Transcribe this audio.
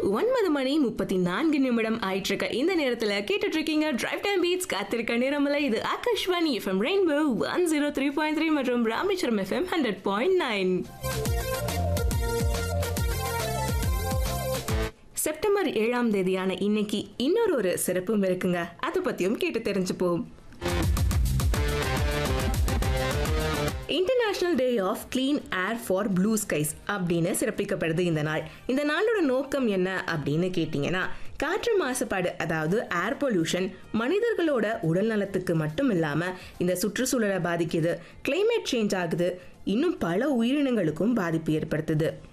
ஒன்பது மணி முப்பத்தி நான்கு நிமிடம் ஆயிட்டு இருக்க இந்த நேரத்துல கேட்டுட்டு இருக்கீங்க டிரைவ் டைம் பீட்ஸ் காத்திருக்க நேரமில்ல இது Akashvani FM rainbow one zero three point three மற்றும் Rameswaram FM hundred point nine September ஏழாம் தேதியான இன்னைக்கு இன்னொரு ஒரு சிறப்பும் இருக்குங்க அதை பத்தியும் கேட்டு தெரிஞ்சுப்போம் international day of clean air for blue skies அப்படின்னு சிறப்பிக்கப்படுது இந்த நாள் இந்த நாளோட நோக்கம் என்ன அப்படின்னு கேட்டிங்கன்னா காற்று மாசுபாடு அதாவது ஏர் பொல்யூஷன் மனிதர்களோட உடல் நலத்துக்கு மட்டும் இல்லாமல் இந்த சுற்றுச்சூழலை பாதிக்குது கிளைமேட் சேஞ்ச் ஆகுது இன்னும் பல உயிரினங்களுக்கும் பாதிப்பு ஏற்படுத்துது